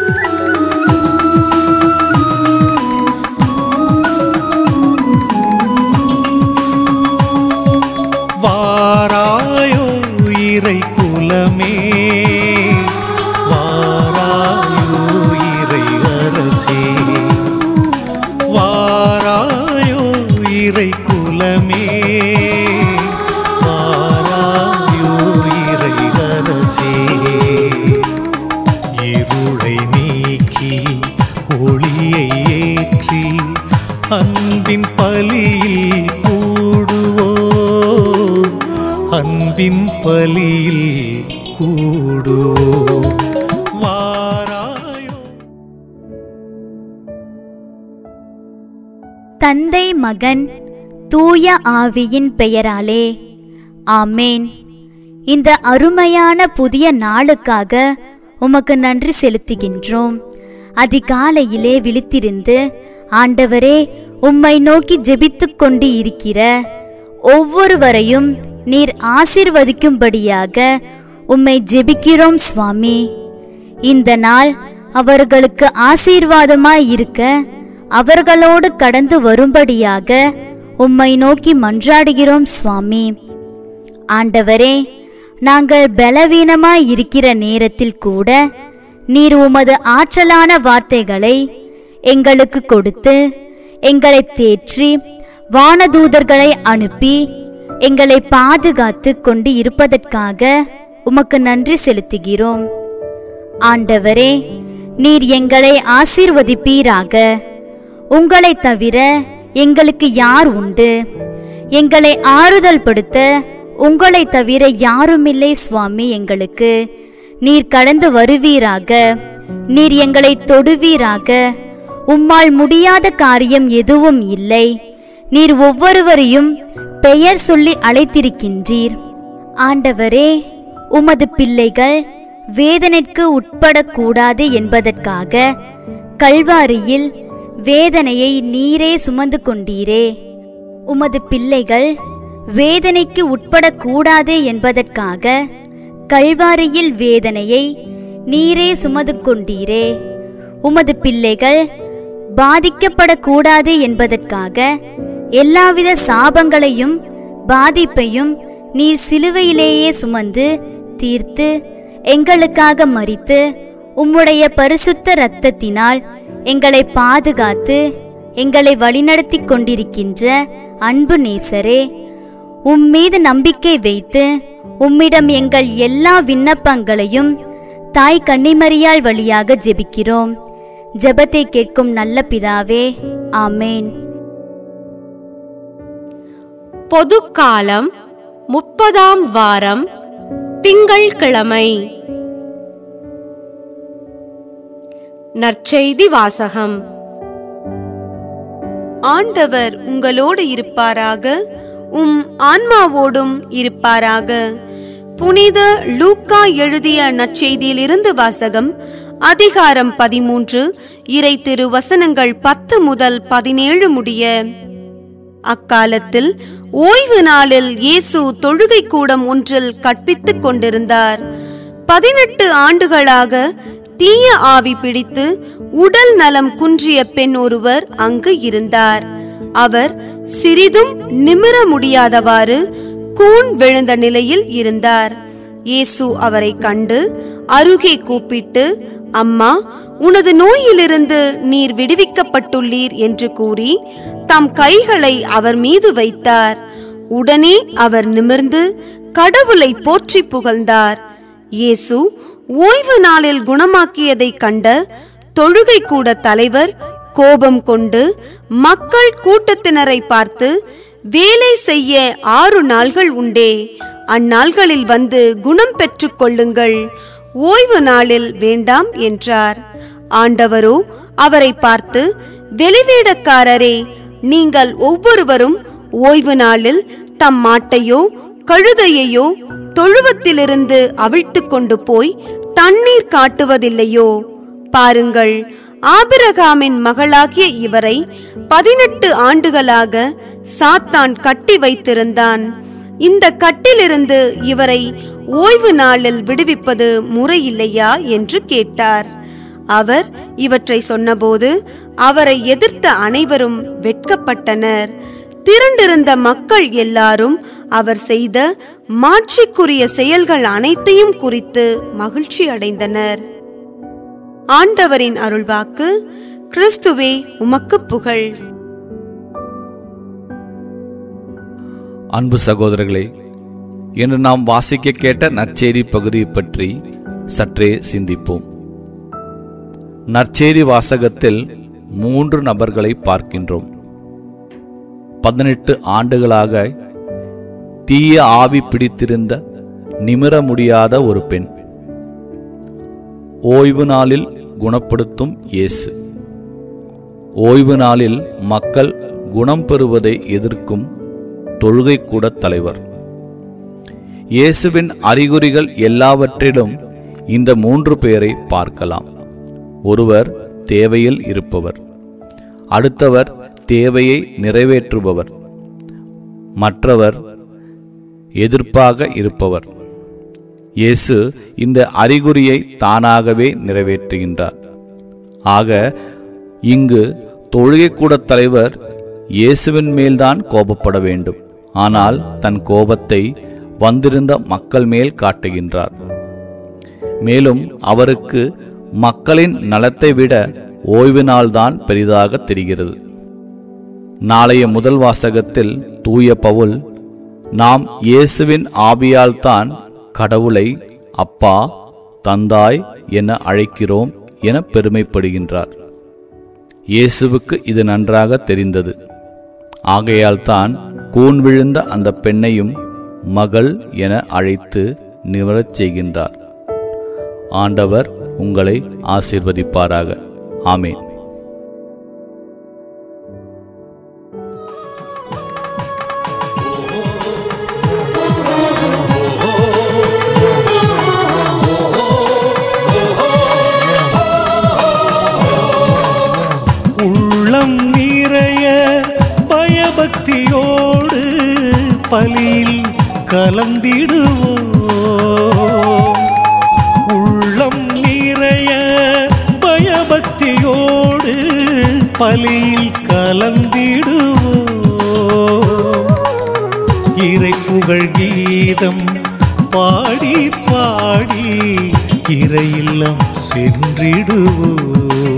வாராயோ இறை குலமே வாராயோ இறை அரசே வாராயோ இறை குலமே வாராயோ இறை அரசே இருளை நீக்கி ஒளியை ஏற்றி அன்பின் பலியில் கூடுவோ அன்பின் பலியில் கூடுவோ வாராயோ தந்தை மகன் தூய ஆவியின் பெயராலே ஆமேன் இந்த அருமையான புதிய நாளுக்காக உமக்கு நன்றி செலுத்துகின்றோம் அதிகாலையிலே விழித்திருந்து ஆண்டவரே உம்மை நோக்கி ஜெபித்துக் கொண்டு இருக்கிற ஒவ்வொருவரையும் நீர் ஆசிர்வதிக்கும்படியாக உம்மை ஜெபிக்கிறோம் சுவாமி இந்த நாள் அவர்களுக்கு ஆசீர்வாதமாய் இருக்க அவர்களோடு கடந்து வரும்படியாக உம்மை நோக்கி மன்றாடுகிறோம் சுவாமி ஆண்டவரே நாங்கள் பலவீனமாய் இருக்கிற நேரத்தில் கூட நீர் உமது ஆற்றலான வார்த்தைகளை எங்களுக்கு கொடுத்து எங்களை தேற்றி வானதூதர்களை அனுப்பி எங்களை பாதுகாத்து கொண்டு இருப்பதற்காக உமக்கு நன்றி செலுத்துகிறோம் ஆண்டவரே நீர் எங்களை ஆசீர்வதிப்பீராக உங்களை தவிர எங்களுக்கு யார் உண்டு எங்களை ஆறுதல் படுத்த உங்களை தவிர யாருமில்லை சுவாமி எங்களுக்கு நீர் கடந்து வருவீராக நீர் எங்களை தொடுவீராக உம்மால் முடியாத காரியம் எதுவும் இல்லை நீர் ஒவ்வொருவரையும் பெயர் சொல்லி அழைத்திருக்கின்றீர் ஆண்டவரே உமது பிள்ளைகள் வேதனைக்கு உட்படக்கூடாது என்பதற்காக கல்வாரியில் வேதனையை நீரே சுமந்து கொண்டீரே உமது பிள்ளைகள் வேதனைக்கு உட்படக்கூடாது என்பதற்காக கல்வாரியில் வேதனையை நீரே சுமந்து கொண்டீரே உமது பிள்ளைகள் பாதிக்கப்படக்கூடாது என்பதற்காக எல்லாவித சாபங்களையும் பாதிப்பையும் நீர் சிலுவையிலேயே சுமந்து தீர்த்து எங்களுக்காக மரித்து உம்முடைய பரிசுத்த இரத்தத்தினால் எங்களை பாதுகாத்து எங்களை வழிநடத்தி கொண்டிருக்கின்ற அன்பு நேசரே உம்மீது நம்பிக்கை வைத்து உம்மிடம் எங்கள் எல்லா விண்ணப்பங்களையும் தாய் கன்னிமரியாள் வழியாக ஜெபிக்கிறோம் ஜெபத்தை கேட்கும் நல்ல பிதாவே ஆமேன் பொதுக்காலம் முப்பதாம் வாரம் திங்கள்கிழமை நற்செய்தி வாசகம் ஆண்டவர் உங்களோடு இருப்பாராக உம் ஆன்மாவோடும் இருப்பாராக புனித லூக்கா எழுதிய நற்செய்தியிலிருந்து வாசகம் அதிகாரம் பதிமூன்று இறை திரு வசனங்கள் பத்து முதல் பதினேழு முடிய அக்காலத்தில் ஓய்வு நாளில் இயேசு தொழுகை கூடம் ஒன்றில் கற்பித்துக் கொண்டிருந்தார் பதினெட்டு ஆண்டுகளாக தீய ஆவி பிடித்து உடல் நலம் குன்றிய பெண் ஒருவர் அங்கு இருந்தார் அவர் சிறிதும் நிமிர முடியாதவாறு கூன் விழுந்த நிலையில் இருந்தார் இயேசு அவரை கண்டு அருகே கூப்பிட்டு அம்மா உனது நோயிலிருந்து நீர் விடுவிக்கப்பட்டுள்ளீர் என்று கூறி தம் கைகளை அவர் மீது வைத்தார் உடனே அவர் நிமிர்ந்து கடவுளை போற்றி புகழ்ந்தார் இயேசு ஓய்வு நாளில் குணமாக்கியதைக் கண்ட தொழுகை கூட தலைவர் கோபம் கொண்டு மக்கள் கூட்டத்தினரை பார்த்து வேலை செய்ய ஆறு நாள்கள் உண்டே அந்நாள்களில் வந்து குணம் பெற்றுக் கொள்ளுங்கள் ஓய்வு நாளில் வேண்டாம் என்றார் ஆண்டவரோ அவரை பார்த்து வெளிவேடக்காரரே நீங்கள் ஒவ்வொருவரும் ஓய்வு நாளில் தம் மாட்டையோ கழுதையையோ தொழுவத்திலிருந்து அவிழ்த்துக் கொண்டு போய் தண்ணீர் காட்டுவதில்லையோ பாருங்கள் ஆபிரகாமின் மகளாகிய இவரை பதினெட்டு ஆண்டுகளாக சாத்தான் கட்டி வைத்திருந்தான் இந்த கட்டிலிருந்து இவரை ஓய்வு நாளில் விடுவிப்பது முறையில்லையா என்று கேட்டார் அவர் இவற்றை சொன்னபோது அவரை எதிர்த்த அனைவரும் வெட்கப்பட்டனர் திரண்டிருந்த மக்கள் எல்லாரும் அவர் செய்த மாட்சிக்குரிய செயல்கள் அனைத்தையும் குறித்து மகிழ்ச்சி அடைந்தனர் ஆண்டவரின் அருள்வாக்கு கிறிஸ்துவே உமக்கு புகழ் அன்பு சகோதரர்களே இன்று நாம் வாசிக்க கேட்ட நற்செய்தி பகுதியை பற்றி சற்றே சிந்திப்போம் நற்செய்தி வாசகத்தில் மூன்று நபர்களை பார்க்கின்றோம் பதினெட்டு ஆண்டுகளாக தீய ஆவி பிடித்திருந்த நிமிர முடியாத ஒரு பெண் ஓய்வு நாளில் குணப்படுத்தும் இயேசு ஓய்வு நாளில் மக்கள் குணம் பெறுவதை எதிர்க்கும் தொழுகை கூட தலைவர் இயேசுவின் அறிகுறிகள் எல்லாவற்றிலும் இந்த மூன்று பேரை பார்க்கலாம் ஒருவர் தேவையில் இருப்பவர் அடுத்தவர் தேவையை நிறைவேற்றுபவர் மற்றவர் எதிர்ப்பாக இருப்பவர் இயேசு இந்த அறிகுறியை தானாகவே நிறைவேற்றுகின்றார் ஆக இங்கு தொழுகைக்கூட தலைவர் இயேசுவின் மேல்தான் கோபப்பட வேண்டும் ஆனால் தன் கோபத்தை வந்திருந்த மக்கள் மேல் காட்டுகின்றார் மேலும் அவருக்கு மக்களின் நலத்தை விட ஓய்வு நாள்தான் பெரிதாக தெரிகிறது நாளைய முதல் வாசகத்தில் தூய பவுல் நாம் இயேசுவின் ஆவியால்தான் கடவுளை அப்பா தந்தாய் என அழைக்கிறோம் என பெருமைப்படுகின்றார் இயேசுவுக்கு இது நன்றாக தெரிந்தது ஆகையால் தான் கூன் விழுந்த அந்த பெண்ணையும் மகள் என அழைத்து நிவரச் செய்கின்றார் ஆண்டவர் உங்களை ஆசீர்வதிப்பாராக ஆமேன் உள்ளம் நிறைய பயபக்தியோடு பலியில் கலந்திடுவோம் உள்ளம் நிறைய பயபக்தியோடு பலியில் கலந்திடுவோம் இறை புகழ் கீதம் பாடி பாடி இறை இல்லம் சென்றிடுவோம்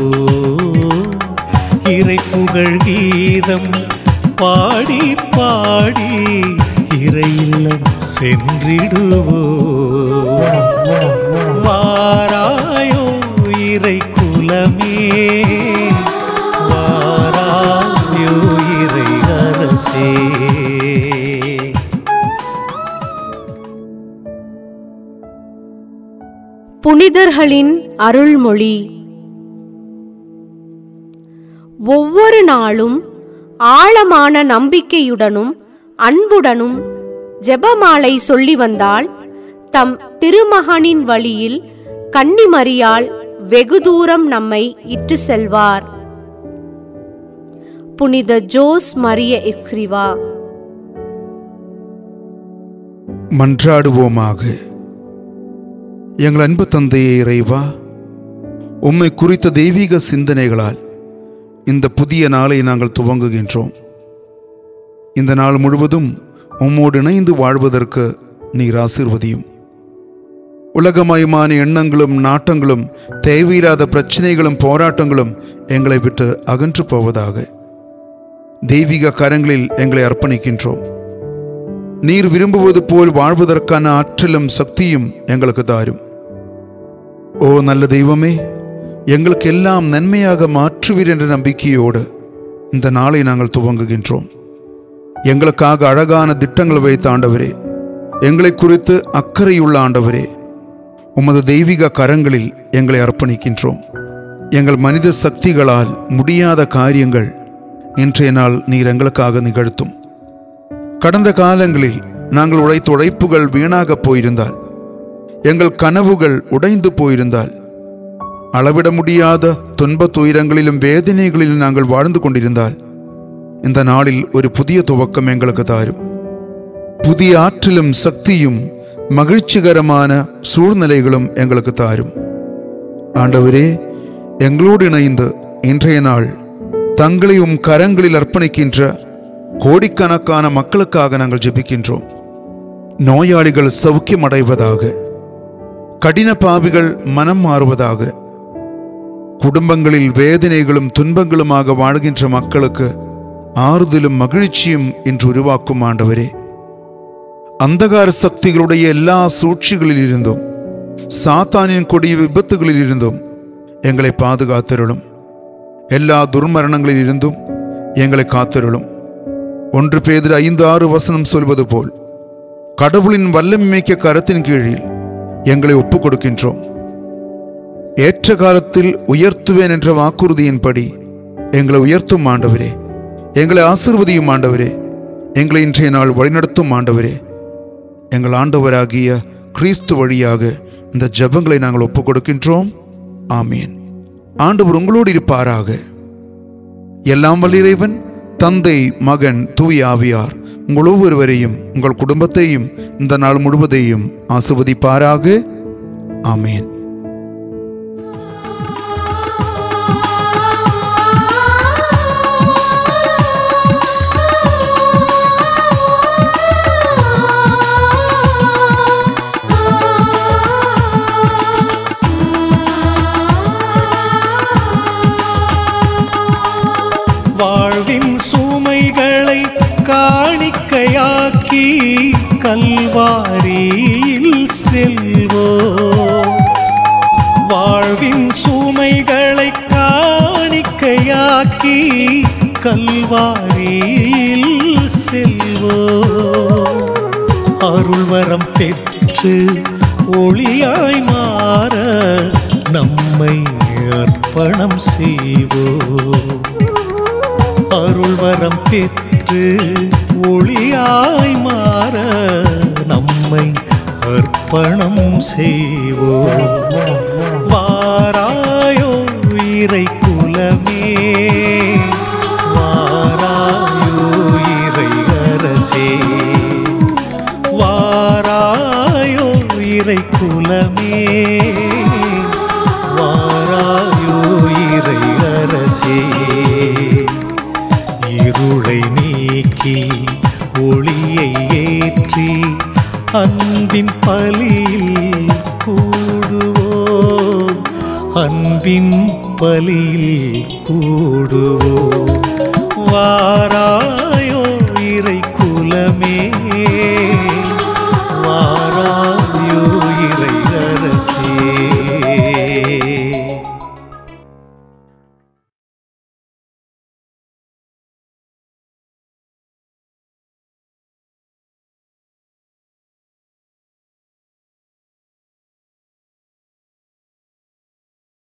இறை புகழ் கீதம் பாடி பாடி இறை இல்லம் சென்றிடுவோம் வாராயோ இறை குலமே வாராயோ இறை அரசே புனிதர்களின் அருள்மொழி ஒவ்வொரு நாளும் ஆழமான நம்பிக்கையுடனும் அன்புடனும் ஜெபமாலை சொல்லி வந்தால் தம் திருமகனின் வழியில் கன்னிமரியால் வெகு தூரம் நம்மை இட்டு செல்வார் புனித ஜோஸ் மரிய எக்ஸ்ரிவா மன்றாடுவோமாக எங்கள் அன்பு தந்தையே இறைவா உம்மை குறித்த தெய்வீக சிந்தனைகளால் இந்த புதிய நாளை நாங்கள் துவங்குகின்றோம் இந்த நாள் முழுவதும் உம்மோடு இணைந்து வாழ்வதற்கு நீர் ஆசீர்வதியும் உலகமயமான எண்ணங்களும் நாட்டங்களும் தேவையில்லாத பிரச்சனைகளும் போராட்டங்களும் எங்களை விட்டு அகன்று போவதாக தெய்வீக கரங்களில் எங்களை அர்ப்பணிக்கின்றோம் நீர் விரும்புவது போல் வாழ்வதற்கான ஆற்றலும் சக்தியும் எங்களுக்கு தாரும் ஓ நல்ல தெய்வமே எங்களுக்கு எல்லாம் நன்மையாக மாற்றுவீர் என்ற நம்பிக்கையோடு இந்த நாளை நாங்கள் துவங்குகின்றோம் எங்களுக்காக அழகான திட்டங்கள் வைத்த ஆண்டவரே எங்களை குறித்து அக்கறையுள்ள ஆண்டவரே உமது தெய்வீக கரங்களில் எங்களை அர்ப்பணிக்கின்றோம் எங்கள் மனித சக்திகளால் முடியாத காரியங்கள் இன்றைய நாள் நீர் எங்களுக்காக நிகழ்த்தும் கடந்த காலங்களில் நாங்கள் உழைத்த உழைப்புகள் வீணாகப் போயிருந்தால் எங்கள் கனவுகள் உடைந்து போயிருந்தால் அளவிட முடியாத துன்பத் துயரங்களிலும் வேதனைகளிலும் நாங்கள் வாழ்ந்து கொண்டிருந்தால் இந்த நாளில் ஒரு புதிய துவக்கம் எங்களுக்கு தாரும் புதிய ஆற்றலும் சக்தியும் மகிழ்ச்சிகரமான சூழ்நிலைகளும் எங்களுக்கு தாரும் ஆண்டவரே எங்களோடு இணைந்து இன்றைய நாள் தங்களை உம் கரங்களில் அர்ப்பணிக்கின்ற கோடிக்கணக்கான மக்களுக்காக நாங்கள் ஜெபிக்கின்றோம் நோயாளிகள் சௌக்கியம் அடைவதாக கடின பாவிகள் மனம் மாறுவதாக குடும்பங்களில் வேதனைகளும் துன்பங்களுமாக வாழ்கின்ற மக்களுக்கு ஆறுதலும் மகிழ்ச்சியும் இன்று உருவாக்கும் ஆண்டவரே அந்தகார சக்திகளுடைய எல்லா சூழ்ச்சிகளில் இருந்தும் சாத்தானின் கொடிய விபத்துகளில் இருந்தும் எங்களை பாதுகாத்திருளும் எல்லா துர்மரணங்களில் இருந்தும் எங்களை காத்திருளும் ஒன்று பேதில் ஐந்து ஆறு வசனம் சொல்வது போல் கடவுளின் வல்லமிக்க கரத்தின் கீழில் எங்களை ஒப்புக் கொடுக்கின்றோம் ஏற்ற காலத்தில் உயர்த்துவேன் என்ற வாக்குறுதியின்படி எங்களை உயர்த்தும் ஆண்டவரே எங்களை ஆசிர்வதியும் ஆண்டவரே எங்களை இன்றைய நாள் வழிநடத்தும் ஆண்டவரே எங்கள் ஆண்டவராகிய கிறிஸ்து வழியாக இந்த ஜெபங்களை நாங்கள் ஒப்புக் கொடுக்கின்றோம் ஆமீன் ஆண்டவர் உங்களோடு இருப்பாராக எல்லாம் வல்லிறைவன் தந்தை மகன் தூய ஆவியார் உங்கள் ஒவ்வொருவரையும் உங்கள் குடும்பத்தையும் இந்த நாள் முழுவதையும் ஆசிர்வதிப்பாராக ஆமீன் வாழ்வின் சுமைகளை காணிக்கையாக்கி கல்வாரியில் செல்வோம் வாழ்வின் சுமைகளை காணிக்கையாக்கி கல்வாரியில் செல்வோம் அருள்வரம் பெற்று ஒளியாய் மாற நம்மை அர்ப்பணம் செய்வோம் அருள்வரம் பெற்று ஒளியாய் மாற நம்மை அர்ப்பணம் செய்வோம் வாராயோ இறை குலமே வாராயோ இறை அரசே வாராயோ இறை குலமே வாராயோ இறை அரசே இருளை நீக்கி ஒளியை ஏற்றி அன்பின் பலியில் கூடுவோம் அன்பின் பலியில் கூடுவோம் வாராயோ இறை குலமே